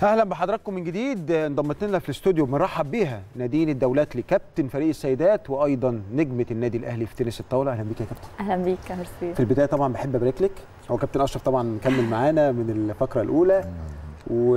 اهلا بحضراتكم من جديد انضمت لنا في الاستوديو بنرحب بيها نادين الدولاتلي كابتن فريق السيدات وايضا نجمه النادي الاهلي في تنس الطاوله اهلا بيك يا كابتن اهلا بيك يا ميرسي في البدايه طبعا بحب ابارك لك هو كابتن اشرف طبعا مكمل معانا من الفقره الاولى و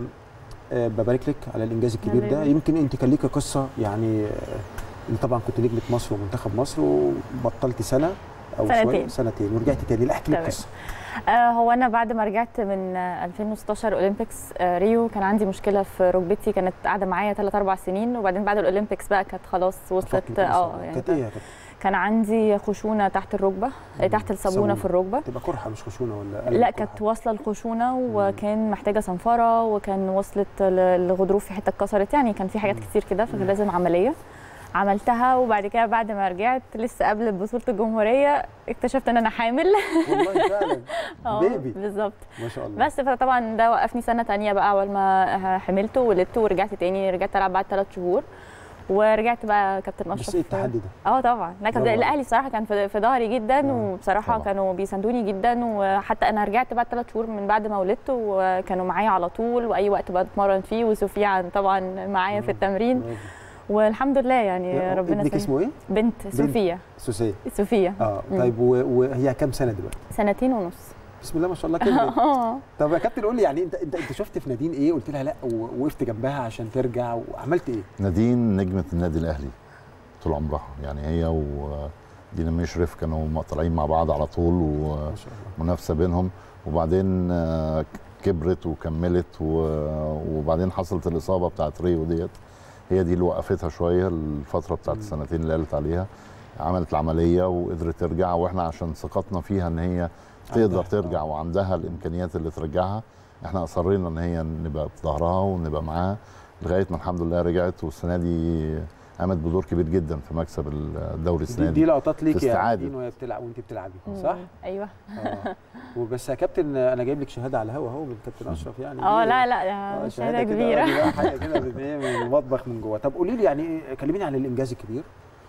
آه، ببارك لك على الانجاز الكبير ده حبيبي. يمكن انت كان ليكي قصه يعني آه، انت طبعا كنت نجمه مصر ومنتخب مصر وبطلت سنه او شويه سنتين. سنتين ورجعتي تاني لا احكي لي تمام. القصه آه هو انا بعد ما رجعت من آه 2016 اولمبيكس آه ريو كان عندي مشكله في ركبتي كانت قاعده معايا 3 4 سنين وبعدين بعد الاولمبيكس بقى كانت خلاص وصلت اه يعني كانت ايه يا كابتن؟ كان عندي خشونه تحت الركبه آه، تحت الصابونه صابونة. في الركبه تبقى قرحه مش خشونه ولا قلب لا قرحة؟ كانت واصله الخشونه وكان محتاجه صنفره وكان وصلت ل- الغضروف في حته اتكسرت يعني كان في حاجات مم. كتير كده فكان لازم عمليه عملتها وبعد كده بعد ما رجعت لسه قبل بطوله الجمهوريه اكتشفت ان انا حامل والله فعلا اه بيبي بالظبط ما شاء الله بس فطبعا ده وقفني سنه تانية بقى اول ما حملته وولدته ورجعت تاني رجعت العب بعد ثلاث شهور ورجعت بقى كابتن اشرف بس ايه التحدي ده؟ اه طبعا لا كان برافو الاهلي صراحه كان في في ظهري جدا آه، وبصراحه طبعا. كانوا بيساندوني جدا وحتى انا رجعت بعد ثلاث شهور من بعد ما ولدت وكانوا معايا على طول واي وقت بتمرن فيه وسوفيا طبعا معايا في التمرين برافو. والحمد لله يعني يا- ربنا ابنك ساند. اسمه ايه؟ بنت سوفيا سوسيه سوفيا اه مم. طيب و- وهي كام سنه دلوقتي؟ سنتين ونص بسم الله ما شاء الله كده اه طب يا كابتن قول لي يعني انت انت انت شفت في نادين ايه قلت لها لا ووقفت جنبها عشان ترجع وعملت ايه؟ نادين نجمة النادي الأهلي طول عمرها يعني هي ودينا مشرف كانوا طالعين مع بعض على طول ما شاء الله ومنافسة بينهم وبعدين آه، كبرت وكملت و- وبعدين حصلت الإصابة بتاعت ريو ديت هي دي اللي وقفتها شوية الفترة بتاعت مم. السنتين اللي قالت عليها عملت العملية وقدرت ترجع واحنا عشان ثقتنا فيها ان هي تقدر عندها، ترجع آه. وعندها الامكانيات اللي ترجعها احنا اصرينا ان هي نبقى في ظهرها ونبقى معاها لغايه ما الحمد لله رجعت والسنه دي قامت بدور كبير جدا في مكسب الدوري السنه دي, دي دي لقطات ليك في يا استعادة. نادين وهي بتلعب وانت بتلعبي صح؟ مم. ايوه اه وبس يا كابتن انا جايب لك شهاده على الهوا اهو من كابتن اشرف يعني اه دي- لا آه، لا دي شهاده كده، كبيره دي بقى حاجه كده من إيه، من المطبخ من جوه طب قولي لي يعني إيه- كلميني عن الانجاز الكبير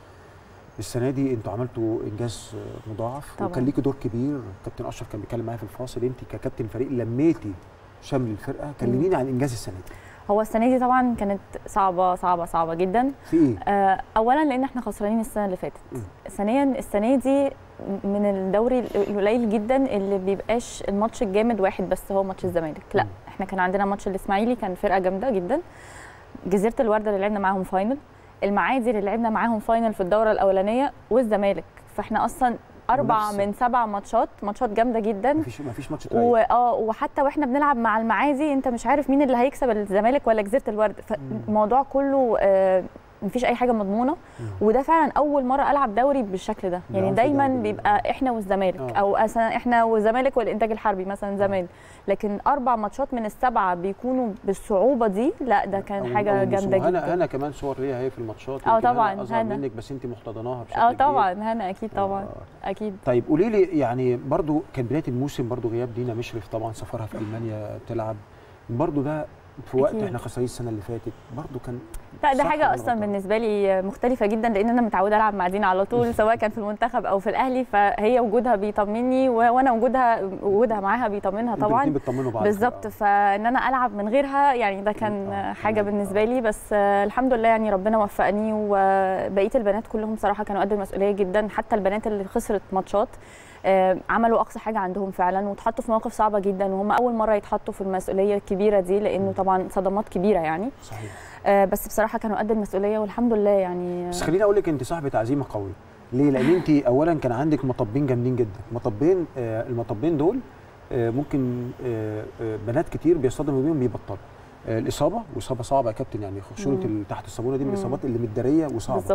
السنه دي انتوا عملتوا انجاز مضاعف طبعاً. وكان ليكي دور كبير كابتن اشرف كان بيتكلم معايا في الفاصل انت ككابتن فريق لميتي شمل الفرقه كلميني عن انجاز السنه دي هو السنه دي طبعا كانت صعبه صعبه صعبه جدا في ايه؟ آه، اولا لان احنا خسرانين السنه اللي فاتت مم. ثانيا السنه دي من الدوري القليل جدا اللي بيبقاش الماتش الجامد واحد بس هو ماتش الزمالك لا مم. احنا كان عندنا ماتش الاسماعيلي كان فرقه جامده جدا جزيره الورده اللي لعبنا معاهم فاينل المعادي اللي لعبنا معاهم فاينل في الدوره الاولانيه والزمالك فاحنا اصلا اربع منافسة. من سبع ماتشات ماتشات جامده جدا مفيش مفيش ماتش تريح واه وحتى واحنا بنلعب مع المعادي انت مش عارف مين اللي هيكسب الزمالك ولا جزيره الورد فالموضوع كله آه، مفيش اي حاجه مضمونه مم. وده فعلا اول مره العب دوري بالشكل ده يعني بالعنف دايما ده بال- بيبقى احنا والزمالك آه. او مثلا احنا والزمالك والانتاج الحربي مثلا زمان لكن اربع ماتشات من السبعه بيكونوا بالصعوبه دي لا ده كان أو- حاجه أو جامده هنا جدا هنا كمان صور ليها هي في الماتشات آه يمكن هنا طبعاً، اصغر هنا. منك بس انت محتضناها بشكل اه كبير. طبعا هنا اكيد طبعا آه. اكيد طيب قولي لي يعني برضو كان بدايه الموسم برضو غياب دينا مشرف طبعا سفرها في المانيا تلعب برضو ده في وقت أكيد. احنا خسرانين السنه اللي فاتت برضو كان لا ده صح حاجه ولا اصلا غلطان؟ بالنسبه لي مختلفه جدا لان انا متعوده العب مع دينا على طول سواء كان في المنتخب او في الاهلي فهي وجودها بيطمني و- وانا وجودها وجودها معاها بيطمنها انتوا طبعا الاتنين بتطمنوا بعض بالظبط فان انا العب من غيرها يعني ده كان آه، حاجه تمام. بالنسبه لي بس آه، الحمد لله يعني ربنا وفقني وبقيه البنات كلهم صراحه كانوا قد المسؤوليه جدا حتى البنات اللي خسرت ماتشات آه، عملوا اقصى حاجه عندهم فعلا واتحطوا في مواقف صعبه جدا وهم اول مره يتحطوا في المسؤوليه الكبيره دي لانه طبعا صدمات كبيره يعني صحيح آه، بس بصراحه كانوا قد المسؤوليه والحمد لله يعني بس خليني اقول لك انت صاحبه عزيمه قويه ليه لان انت اولا كان عندك مطبين جامدين جدا مطبين آه المطبين دول آه ممكن آه آه بنات كتير بيصطدموا بيهم بيبطلوا آه الاصابه واصابه صعبه يا كابتن يعني خشونه مم. اللي تحت الصابونه دي من مم. الاصابات اللي متداريه وصعبه بالظبط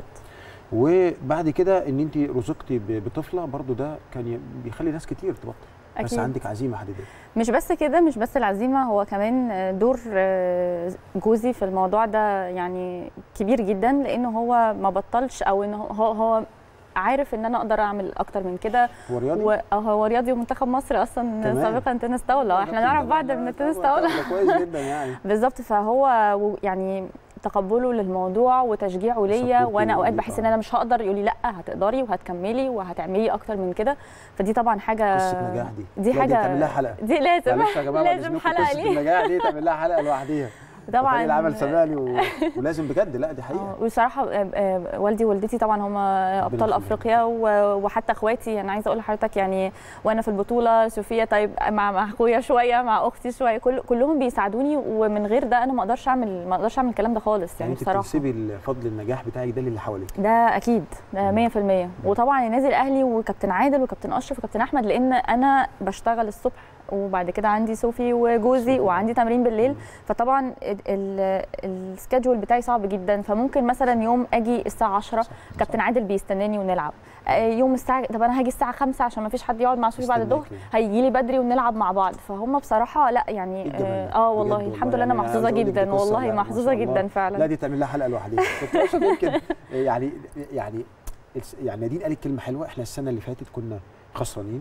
وبعد كده ان انت رزقتي ب- بطفله برضو ده كان ي- بيخلي ناس كتير تبطل بس أكيد. عندك عزيمه حديديه مش بس كده مش بس العزيمه هو كمان دور آه، جوزي في الموضوع ده يعني كبير جدا لانه هو ما بطلش او انه هو هو عارف ان انا اقدر اعمل اكتر من كده هو رياضي وهو رياضي ومنتخب مصر اصلا كمان. سابقا تنس طاوله احنا نعرف بعض من التنس طاوله كويس جدا يعني بالظبط فهو و- يعني تقبله للموضوع وتشجيعه ليا Support وانا اوقات ليك، بحس ان آه. انا مش هقدر يقول لي لا هتقدري وهتكملي وهتعملي اكتر من كده فدي طبعا حاجه قصه نجاح دي دي لا، حاجه تعمل لها حلقه دي لازم معلش يا جماعه بعد لازم إذنكم، حلقه قصه ليه النجاح دي تعمل لها حلقه لوحديها طبعا فريق العمل سامعني و... ولازم بجد لا دي حقيقه آه، وصراحه آه، آه، والدي ووالدتي طبعا هم ابطال يخليهم. افريقيا و- وحتى اخواتي انا عايزه اقول لحضرتك يعني وانا في البطوله صوفيا طيب مع مع اخويا شويه مع اختي شويه كل كلهم بيساعدوني ومن غير ده انا ما اقدرش اعمل ما اقدرش اعمل الكلام ده خالص يعني يعني انت بصراحه بتنسبي فضل النجاح بتاعك ده للي حواليك ده اكيد ده 100% وطبعا النادي الاهلي وكابتن عادل وكابتن اشرف وكابتن احمد لان انا بشتغل الصبح وبعد كده عندي صوفي وجوزي وعندي تمرين بالليل فطبعا ال- ال- السكادجول بتاعي صعب جدا فممكن مثلا يوم اجي الساعه 10 صح، كابتن صح. عادل بيستناني ونلعب آه، يوم الساعه طب انا هاجي الساعه 5 عشان ما فيش حد يقعد مع صوفي بعد الظهر استناكي. هيجي لي بدري ونلعب مع بعض فهم بصراحه لا يعني إيه الجمال ده؟ اه بجد والله والله الحمد لله انا يعني أنا محظوظه عايز أقول لك دي جدا قصة والله لا، ما محظوظه شاء الله. جدا فعلا لا دي تعمل لها حلقه لوحدها كنت اقصد يمكن يعني يعني الس- يعني نادين قالت كلمه حلوه احنا السنه اللي فاتت كنا خسرانين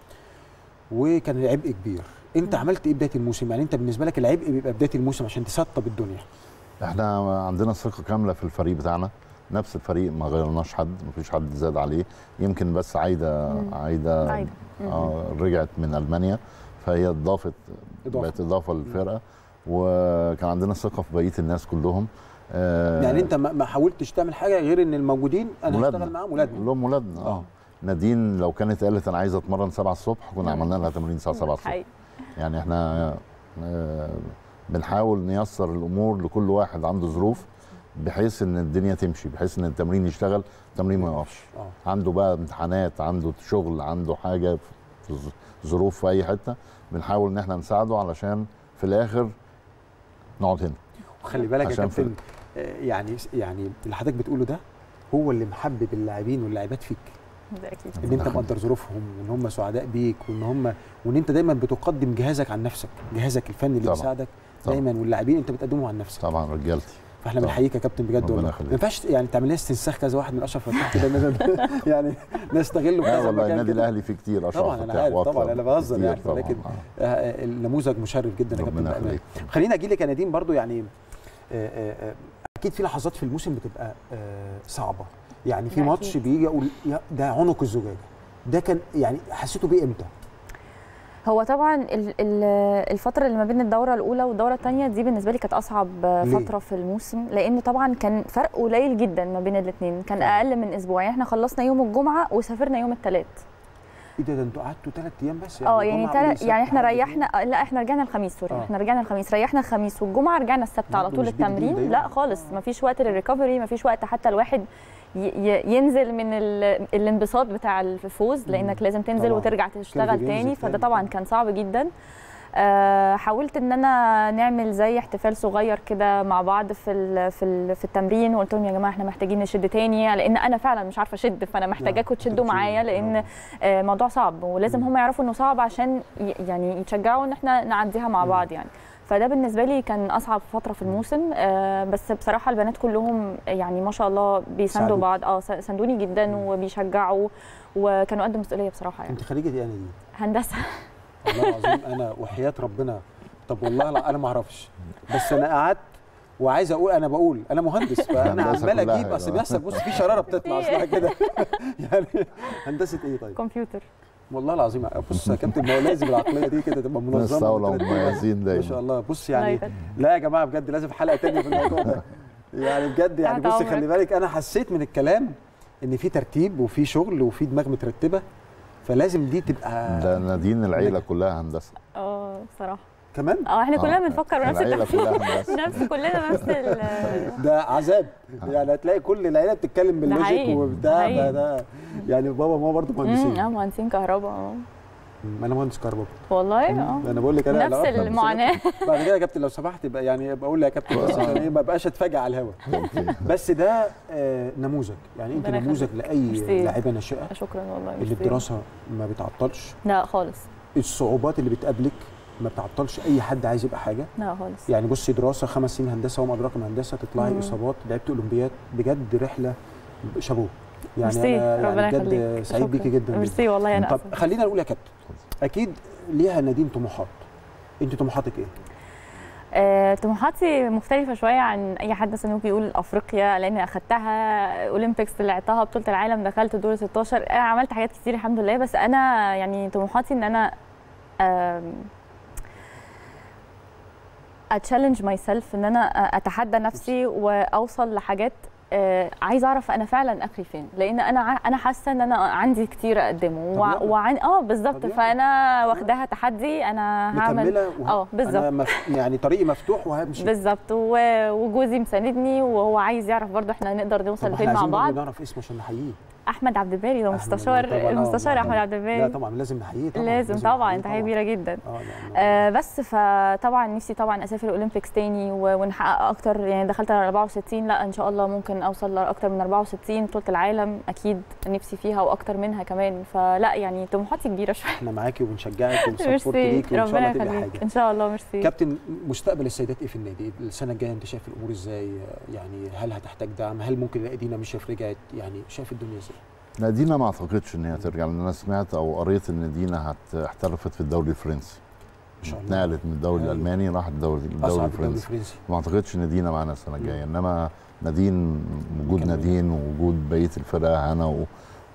وكان العبء كبير انت مم. عملت ايه بدايه الموسم يعني انت بالنسبه لك العبء بيبقى بدايه الموسم عشان تسطب الدنيا احنا عندنا ثقه كامله في الفريق بتاعنا نفس الفريق ما غيرناش حد ما فيش حد زاد عليه يمكن بس عايده مم. عايده عايدة. مم. آه رجعت من المانيا فهي اضافت إضافة. بقت اضافه للفرقه وكان عندنا ثقه في بقيه الناس كلهم آه يعني انت ما ما حاولتش تعمل حاجه غير ان الموجودين انا ولادنا. هشتغل معاهم ولادنا كلهم ولادنا آه. اه نادين لو كانت قالت انا عايزه اتمرن 7 الصبح كنا مم. عملنا لها تمرين الساعه 7 الصبح حقيقي. يعني احنا آه، بنحاول نيسر الامور لكل واحد عنده ظروف بحيث ان الدنيا تمشي بحيث ان التمرين يشتغل التمرين ما يقفش اه عنده بقى امتحانات عنده شغل عنده حاجه في ظ- ظروف في اي حته بنحاول ان احنا نساعده علشان في الاخر نقعد هنا وخلي بالك يا عشان كابتن آه، يعني يعني اللي حضرتك بتقوله ده هو اللي محبب اللاعبين واللاعبات فيك ده اكيد ان انت مقدر ظروفهم وان هم سعداء بيك وان هم وان انت دايما بتقدم جهازك عن نفسك جهازك الفني اللي طبعا. بيساعدك طبعا. دايما واللاعبين انت بتقدمه عن نفسك طبعا رجالتي فاحنا طبعا. بنحييك يا كابتن بجد ربنا والله يخليك. ما ينفعش يعني تعمل لنا استنساخ كذا واحد من اشرف فتاح كده مثلا يعني نستغله في لا كذا والله مكان النادي كده. الاهلي فيه كتير اشرف طبعاً أنا فتاح عارف، وأكتر طبعاً أنا بهزر كتير يعني، طبعاً. ولكن آه. آه، النموذج مشرف جدا يا كابتن ربنا بأمانة. يخليك خلينا اجي لك يا نادين برضو يعني آه، آه، آه، اكيد في لحظات في الموسم بتبقى آه، صعبه يعني في ده ماتش أكيد. بيجي اقول يا ده عنق الزجاجه ده كان يعني حسيته بيه امتى؟ هو طبعا ال- ال- الفتره اللي ما بين الدوره الاولى والدوره الثانيه دي بالنسبه لي كانت اصعب ليه؟ فتره في الموسم لان طبعا كان فرق قليل جدا ما بين الاثنين كان فعلا. اقل من اسبوع يعني احنا خلصنا يوم الجمعه وسافرنا يوم الثلاث ايه ده ده انتوا قعدتوا ثلاث ايام بس اه يعني جمعة تل... والسبت يعني احنا لحد ريحنا لا احنا رجعنا الخميس سوري آه. احنا رجعنا الخميس ريحنا الخميس والجمعه رجعنا السبت لا، على ده طول مش big deal ده التمرين يوم. لا خالص ما فيش وقت للريكفري ما فيش وقت حتى الواحد ي... ي... ينزل من ال... الانبساط بتاع الفوز لانك لازم تنزل طبعاً. وترجع تشتغل بينزل تاني فده تاني طبعا طبعاً. كان صعب جدا آه، حاولت ان انا نعمل زي احتفال صغير كده مع بعض في ال في ال في التمرين وقلت لهم يا جماعه احنا محتاجين نشد تاني لان انا فعلا مش عارفه اشد فانا محتاجاكم تشدوا معايا لان آه، موضوع صعب ولازم مم. هم يعرفوا انه صعب عشان ي- يعني يتشجعوا ان احنا نعديها مع مم. بعض يعني فده بالنسبه لي كان اصعب فتره في الموسم آه، بس بصراحه البنات كلهم يعني ما شاء الله بيساندوا ساعدوك. بعض اه س- ساندوني جدا مم. وبيشجعوا وكانوا قد مسؤوليه بصراحه يعني انت خريجه ايه يا نادين؟ هندسه والله العظيم انا وحياه ربنا طب والله لا انا ما اعرفش بس انا قعدت وعايز اقول انا بقول انا مهندس فانا هندسة عمال كلها اجيب اصل يا بيحصل بص في شراره بتطلع اصلها كده يعني هندسه ايه طيب؟ كمبيوتر والله العظيم بص يا كابتن ما هو لازم العقليه دي كده تبقى منظمه نستولى ومترتبة. ومميزين ما دايما شاء الله بص الله يعني يبارك. لا يا جماعه بجد لازم حلقه تانية في الموضوع ده يعني بجد يعني تحت بص أمرك. خلي بالك انا حسيت من الكلام ان في ترتيب وفي شغل وفي دماغ مترتبه فلازم دي تبقى ده نادين العيله كلها هندسه اه بصراحه كمان اه احنا كلنا آه، بنفكر نفس العيله التفكير كلها هندسه نفس كلنا نفس ال- ده عذاب يعني هتلاقي كل العيله بتتكلم باللوجيك حقيقي، وبتاع حقيقي. ده, ده يعني بابا وماما برضه امم مهندسين اه مهندسين كهرباء اه ما انا مهندس كهرباء والله اه انا بقول لك انا لو نفس أفهم بس المعاناه بعد كده يا كابتن لو سمحت يبقى يعني ابقى اقول لي يا كابتن بس عشان ايه ما بقاش اتفاجئ على الهوا بس ده آه نموذج يعني انت ربنا نموذج يخليك. لاي ميرسي. لاعيبه ناشئه شكرا والله اللي ميرسي. الدراسه ما بتعطلش لا خالص الصعوبات اللي بتقابلك ما بتعطلش اي حد عايز يبقى حاجه لا خالص يعني بصي دراسه خمس سنين هندسه وما ادراك ما هندسه تطلعي مم. اصابات لعبت اولمبياد بجد رحله شابوه يعني ميرسي انا ربنا يعني بجد يخليك سعيد شكراً. بيكي جدا, جدا. ميرسي والله انا طب اسفه خلينا نقول يا كابتن اكيد ليها نادين طموحات انت طموحاتك ايه؟ آه، طموحاتي مختلفة شوية عن أي حد مثلا ممكن يقول أفريقيا لأن أخدتها أولمبيكس طلعتها بطولة العالم دخلت دور 16 أنا عملت حاجات كتير الحمد لله بس أنا يعني طموحاتي إن أنا آم، اتشالنج ماي سيلف ان انا اتحدى نفسي واوصل لحاجات آه، عايزه اعرف انا فعلا اخري فين لان انا ع- انا حاسه ان انا عندي كتير اقدمه طب وع- يلا. وعن اه بالظبط طب يلا. فانا واخداها تحدي انا هعمل مكمله وه- اه بالظبط أنا مف... يعني طريقي مفتوح وهمشي بالظبط و- وجوزي مساندني وهو عايز يعرف برضو احنا نقدر نوصل طب احنا لفين مع عايزين برضه بعض نعرف اسمه عشان نحييه احمد عبد الباري ده أحمد مستشار طبعاً، آه، المستشار لا احمد طبعاً. عبد لا الباري طبعا لازم نحييه طبعا لازم طبعا نحييه تحيه كبيره جدا اه لا، لا. آه بس فطبعا نفسي طبعا اسافر الاولمبيكس تاني و- ونحقق اكتر يعني دخلت على 64 لا ان شاء الله ممكن اوصل لاكتر من 64 بطوله العالم اكيد نفسي فيها واكتر منها كمان فلا يعني طموحاتي كبيره شويه احنا معاكي وبنشجعك وبنسبورت ميرسي ليكي وان شاء ربنا الله تبقى يخليك حاجه ان شاء الله ميرسي كابتن مستقبل السيدات ايه في النادي السنه الجايه انت شايف الامور ازاي يعني هل هتحتاج دعم هل ممكن نلاقي دينا مش رجعت يعني شايف الدنيا ازاي لا دينا ما اعتقدش ان هي ترجع لان انا سمعت او قريت ان دينا هت- احترفت في الدوري الفرنسي ما شاء الله اتنقلت من الدوري أيوة. الالماني راحت الدوري الدوري اصعب الدوري الفرنسي الفرنسي ما اعتقدش ان دينا معانا السنه الجايه انما نادين وجود كمان. نادين ووجود بقيه الفرقه هنا و-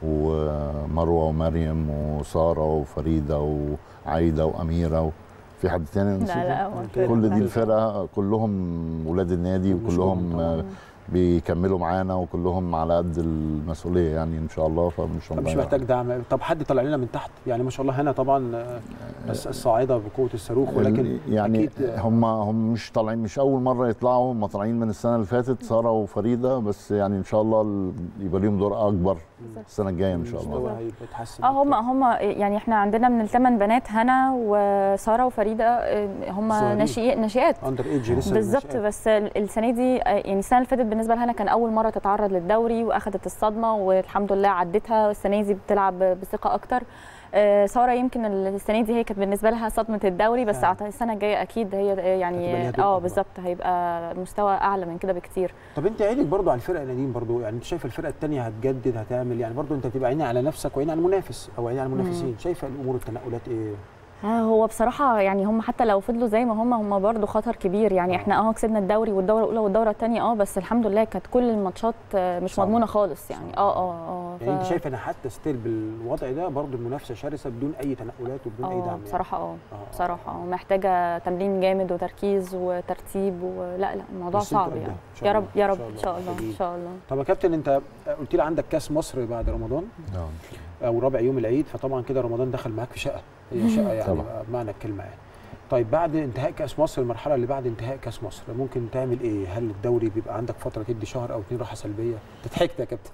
ومروه ومريم وساره وفريده وعايده واميره في حد تاني لا نسيته؟ لا هو كل كل لا. دي الفرقه كلهم ولاد النادي ونشكرهم وكلهم طبعاً. آه، بيكملوا معانا وكلهم على قد المسؤوليه يعني ان شاء الله فمش طب الله مش محتاج دعم طب حد طلع لنا من تحت يعني ما شاء الله هنا طبعا آه، الس- الصاعده بقوه الصاروخ ولكن ال- يعني أكيد، آه، هم هم مش طالعين مش اول مره يطلعوا هم طالعين من السنه اللي فاتت ساره وفريده بس يعني ان شاء الله ال- يبقى ليهم دور اكبر السنه الجايه ان شاء الله المستوى هيبقى يتحسن اه هم أكتر. هم يعني احنا عندنا من الثمان بنات هنا وساره وفريده آه، هم صغيرين. ناشئين ناشئات اندر ايدج لسه بالظبط ناشئات. بس ال- السنه دي آه، يعني السنه اللي فاتت بالنسبه لها كان اول مره تتعرض للدوري واخدت الصدمه والحمد لله عدتها السنه دي بتلعب بثقه اكتر آه، ساره يمكن السنه دي هي كانت بالنسبه لها صدمه الدوري بس فعلا. اعتقد السنه الجايه اكيد هي هتبقى ليها يعني دور اه أكبر. بالظبط هيبقى مستوى اعلى من كده بكتير طب انت عينك برضو على الفرقه نادين برضو يعني انت شايف الفرقه الثانيه هتجدد هتعمل يعني برضو انت بتبقى عيني على نفسك وعيني على المنافس او عيني على المنافسين شايفه الامور التنقلات ايه آه، هو بصراحة يعني هم حتى لو فضلوا زي ما هم هم برضه خطر كبير يعني آه. احنا اه كسبنا الدوري والدورة الأولى والدورة الثانية اه بس الحمد لله كانت كل الماتشات آه، مش صعبة. مضمونة خالص يعني صعبة. اه اه اه يعني انت ف- شايف ان حتى ستيل بالوضع ده برضو المنافسه شرسه بدون اي تنقلات وبدون اي دعم اه يعني. بصراحة اه آه. بصراحة آه، محتاجة تمرين جامد وتركيز وترتيب ولا لا الموضوع بس انتوا صعب قدها. يعني إن شاء يا رب الله. يا إن رب شاء ان شاء الله محتاجين. ان شاء الله طب يا كابتن انت قلت لي عندك كاس مصر بعد رمضان او رابع يوم العيد فطبعا كده رمضان دخل معاك في شقه هي شقه يعني طبعا. بمعنى الكلمه يعني طيب بعد انتهاء كاس مصر المرحله اللي بعد انتهاء كاس مصر ممكن تعمل ايه هل الدوري بيبقى عندك فتره تدي شهر او اتنين راحه سلبيه تضحكت يا كابتن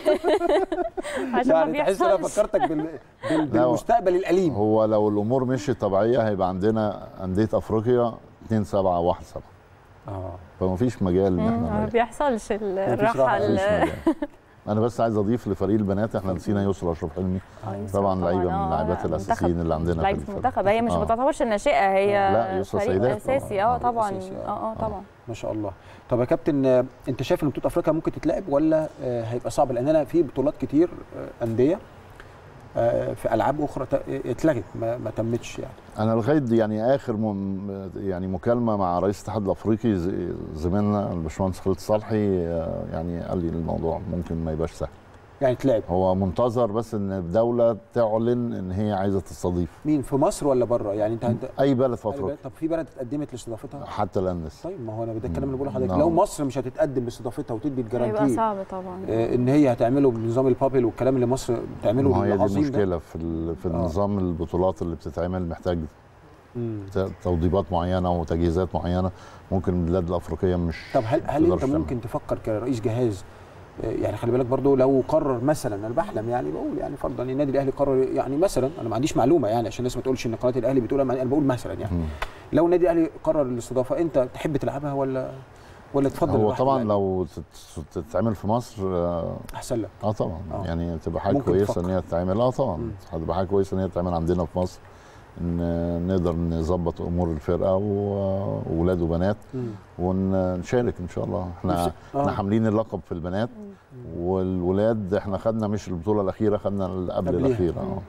عشان ما يعني تحس انا بيحصلش فكرتك بال... بال... لا، بالمستقبل الاليم هو لو الامور مشيت طبيعيه هيبقى عندنا انديه افريقيا 2 7 1 7 اه فما فيش مجال ان مم، احنا ما نريح. بيحصلش ال- الراحة راحة. ال- مفيش مجال. انا بس عايز اضيف لفريق البنات احنا نسينا يسرا اشرف حلمي آه، يسرا طبعا لعيبه من آه، اللاعبات منتخب. الاساسيين اللي عندنا في لعيبه الفريق. المنتخب هي مش آه. ما تعتبرش الناشئه هي لا، يسرا فريق سيدات اساسي طبعاً. اه آه، طبعا أساسي، آه. اه اه طبعا ما شاء الله طب يا كابتن آه، انت شايف ان بطوله افريقيا ممكن تتلعب ولا آه، هيبقى صعب لان انا في بطولات كتير آه، انديه آه، في العاب اخرى ت- اتلغت ما, ما تمتش يعني انا لغايه دي يعني اخر م... يعني مكالمه مع رئيس الاتحاد الافريقي ز- زميلنا الباشمهندس خالد صالحي آه، يعني قال لي الموضوع ممكن ما يبقاش سهل يعني تلعب هو منتظر بس ان الدوله تعلن ان هي عايزه تستضيف مين في مصر ولا بره يعني انت انت اي بلد في افريقيا طب في بلد اتقدمت لاستضافتها حتى الان لسه طيب ما هو انا ده الكلام اللي بقوله لحضرتك نعم. لو مصر مش هتتقدم لاستضافتها وتدي هيبقى الجرانتي صعب طبعا آه، ان هي هتعمله بنظام البابل والكلام اللي مصر بتعمله ما هي دي العظيم ده المشكله في ال... في آه. النظام البطولات اللي بتتعمل محتاج مم. ت- توضيبات معينه وتجهيزات معينه ممكن البلاد الافريقيه مش طب هل هل تقدرش انت تعمل. ممكن تفكر كرئيس جهاز آه، يعني خلي بالك برضو لو قرر مثلا انا بحلم يعني بقول يعني فرضا ان النادي الاهلي قرر يعني مثلا انا ما عنديش معلومه يعني عشان الناس ما تقولش ان قناه الاهلي بتقول انا بقول مثلا يعني مم. لو النادي الاهلي قرر الاستضافه انت تحب تلعبها ولا ولا تفضل هو الواحد طبعا الأهلي؟ لو تت- تتعمل في مصر آه، احسن لك اه طبعا آه. يعني تبقى حاجه ممكن كويسه تفكر. ان هي تتعمل اه طبعا مم. هتبقى حاجه كويسه ان هي تتعمل عندنا في مصر ان نقدر نظبط امور الفرقه و- وولاد وبنات مم. ونشارك ان شاء الله احنا نفس- آه. احنا حاملين اللقب في البنات والولاد احنا خدنا مش البطوله الاخيره خدنا اللي قبل قبليها. الاخيره اه اه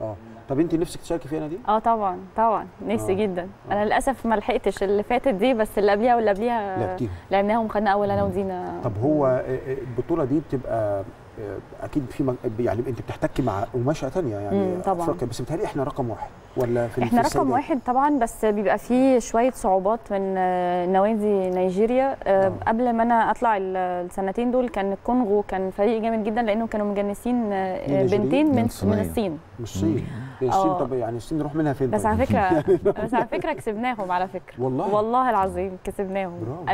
طب انت نفسك تشاركي فيها دي اه طبعا طبعا نفسي آه. جدا آه. انا للاسف ما لحقتش اللي فاتت دي بس اللي قبليها واللي قبليها لعبتيهم لعبناهم وخدنا اول انا ودينا طب هو آه، آه، البطوله دي بتبقى آه، اكيد في مج... يعني انت بتحتكي مع قماشه ثانيه يعني مم، طبعاً. افريقيا بس بتهيألي احنا رقم واحد ولا في احنا في رقم السيدات؟ واحد طبعا بس بيبقى فيه شويه صعوبات من آه، نوادي نيجيريا آه، آه. قبل ما انا اطلع ال- السنتين دول كان الكونغو كان فريق جامد جدا لانه كانوا مجنسين آه، دي نيجيريا؟ بنتين من من, الصينية. من الصين مش الصين هي الصين آه. طب يعني الصين نروح منها فين بس طيب؟ على فكره بس على فكره كسبناهم على فكره والله والله العظيم كسبناهم برافو.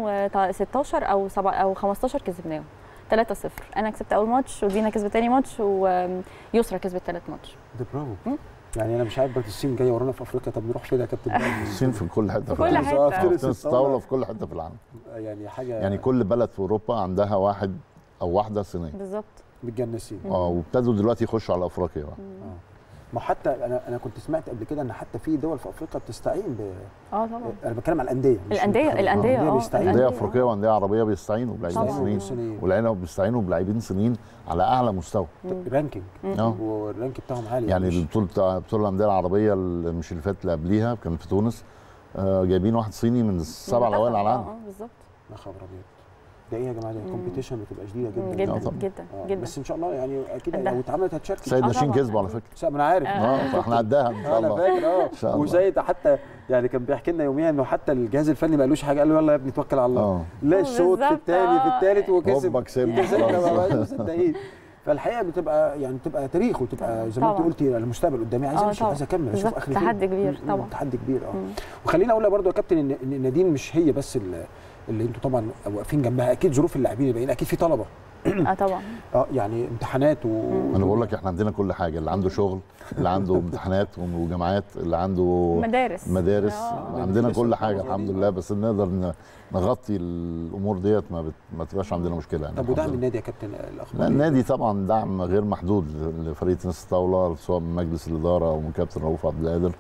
2016 او 7 او 15 كسبناهم 3-0 انا كسبت اول ماتش ودينا كسبت تاني ماتش ويسرا كسبت تالت ماتش ده برافو مم. يعني انا مش عارف بس الصين جايه ورانا في افريقيا طب نروح فين يا كابتن الصين في كل حته في كل العالم. حتة. آه، في في تنس الطاوله في كل حته في العالم يعني حاجه يعني كل بلد في اوروبا عندها واحد او واحده صينيه بالظبط متجنسين مم. اه وابتدوا دلوقتي يخشوا على افريقيا بقى ما حتى انا انا كنت سمعت قبل كده ان حتى في دول في افريقيا بتستعين ب اه طبعا انا بتكلم على الانديه مش الأندية- المنتخبات. الأندية، آه، بيستعينوا انديه الأندية. افريقيه وانديه عربيه بيستعينوا بلاعبين طبعاً. صينيين صينيين. والعيله بيستعينوا بلاعبين صينيين على اعلى مستوى مم. رانكينج اه والرانك بتاعهم عالي يعني مش- البطوله بطوله الانديه العربيه اللي مش اللي فاتت اللي قبليها كان في تونس آه، جايبين واحد صيني من السبع الاوائل على العالم اه آه، بالظبط يا خبر ابيض ده ايه يا جماعه ده مم. الكومبيتيشن بتبقى شديده مم، جدا آه، جدا طبعاً. جدا آه، جدا بس ان شاء الله يعني اكيد قدها. لو اتعملت هتشارك سيد آه، ناشين طبعاً. كسبوا على فكره ما انا عارف آه. اه فاحنا قدها ان شاء انا الله فاكر اه شاء الله. وزايد حتى يعني كان بيحكي لنا يوميها انه حتى الجهاز الفني ما قالوش حاجه قال له يلا يا ابني توكل على الله اه لا آه، الشوط في بالظبط، الثاني في آه. الثالث وكسب هوبا كسبنا كسبنا ما خلاص. بقاش مصدقين فالحقيقه بتبقى يعني بتبقى تاريخ وتبقى زي ما انت طبعاً. قلتي المستقبل قدامي عايز آه، امشي طبعاً. عايز اكمل اشوف بالظبط، اخري فين. تحدي كبير مم، طبعاً. تحدي كبير اه مم. وخليني اقول لك برضو يا كابتن ان إن نادين مش هي بس اللي, اللي انتوا طبعا واقفين جنبها اكيد ظروف اللاعبين الباقيين اكيد في طلبه اه طبعا اه يعني امتحانات و انا بقول لك احنا عندنا كل حاجه اللي عنده شغل اللي عنده امتحانات وجامعات اللي عنده مدارس مدارس آه. عندنا لسه كل حاجه الموضوع الحمد دي. لله بس نقدر ن- نغطي الامور ديت ما, بت... ما تبقاش عندنا مشكله يعني طب الحمد ودعم لله. النادي يا كابتن لا الاخبار النادي طبعا دعم غير محدود لفريق تنس الطاوله سواء من مجلس الاداره او من كابتن رؤوف عبد القادر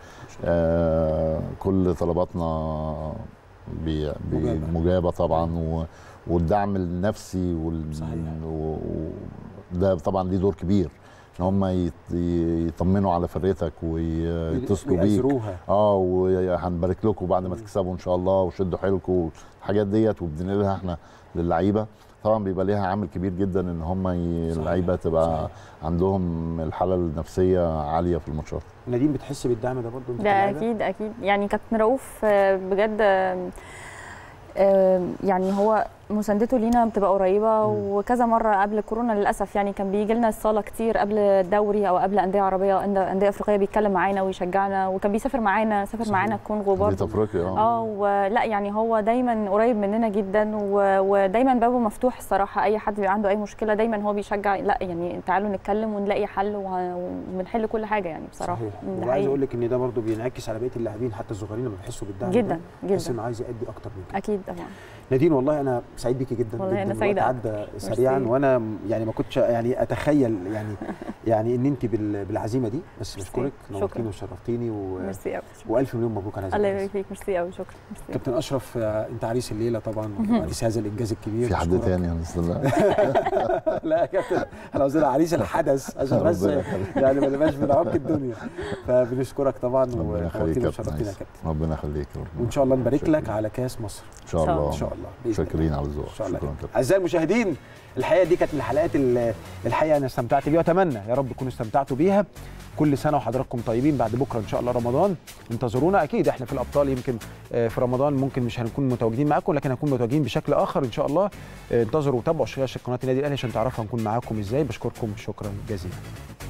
آه كل طلباتنا بي- بي- مجابة. مجابه طبعا و والدعم النفسي وال... صحيح. و... و... ده طبعا ليه دور كبير ان هم يت... يطمنوا على فرقتك ويتصلوا بيك ويأزروها اه وهنبارك لكم بعد ما تكسبوا ان شاء الله وشدوا حيلكم الحاجات ديت وبننقلها احنا للعيبه طبعا بيبقى ليها عامل كبير جدا ان هم ي- صحيح. اللعيبه تبقى صحيح. عندهم الحاله النفسيه عاليه في الماتشات نادين بتحس بالدعم ده برضو انت ده كلاعبة؟ اكيد اكيد يعني كابتن رؤوف آه، بجد آه، آه، يعني هو مساندته لينا بتبقى قريبه مم. وكذا مره قبل كورونا للاسف يعني كان بيجي لنا الصاله كتير قبل الدوري او قبل انديه عربيه أو أندية- انديه افريقيه بيتكلم معانا ويشجعنا وكان بيسافر معانا سافر صحيح. معانا الكونغو دي برضه افريقيا اه اه ولا يعني هو دايما قريب مننا جدا و- ودايما بابه مفتوح الصراحه اي حد بيبقى عنده اي مشكله دايما هو بيشجع لا يعني تعالوا نتكلم ونلاقي حل وه- وبنحل كل حاجه يعني بصراحه صحيح مم، ده وعايز حقيقي. اقول لك ان ده برضو بينعكس على بقيه اللاعبين حتى الصغيرين لما بيحسوا بالدعم جدا ده تحس جدا انه عايز يأدي اكتر من كده اكيد طبعا نادين والله انا سعيد بيكي جدا والله جدا أنا الوقت سعيدة عدى سريعا ميرسي. وانا م- يعني ما كنتش يعني اتخيل يعني يعني ان انت بال- بالعزيمه دي بس ميرسي. بشكرك شكراً. نورتيني وشرفتيني و... ميرسي قوي والف مليون مبروك على هذا الله الإنجاز. يبارك فيك ميرسي قوي شكرا ميرسي كابتن اشرف آه، انت عريس الليله طبعا عريس هذا الانجاز الكبير في حد بشكرك. تاني باذن الله لا يا كابتن احنا عاوزين عريس الحدث عشان بس ربنا يخليك. يعني ما نبقاش بنعك الدنيا فبنشكرك طبعا ربنا يخليك ونورتينا يا وشرفتينا كابتن يا عايز. كابتن ربنا يخليك ربنا وان شاء الله نبارك شكراً. لك على كاس مصر ان شاء الله ان شاء الله بإذن الله. شاكرين على الذوق ان شاء الله شكرا كابتن اعزائي المشاهدين الحقيقه دي كانت من الحلقات ال- الحقيقه انا استمتعت بيها واتمنى يا رب تكونوا استمتعتوا بيها كل سنه وحضراتكم طيبين بعد بكره ان شاء الله رمضان انتظرونا اكيد احنا في الابطال يمكن آه، في رمضان ممكن مش هنكون متواجدين معاكم لكن هنكون متواجدين بشكل اخر ان شاء الله آه، انتظروا وتابعوا شاشه قناه النادي الاهلي عشان تعرفوا هنكون معاكم ازاي بشكركم شكرا جزيلا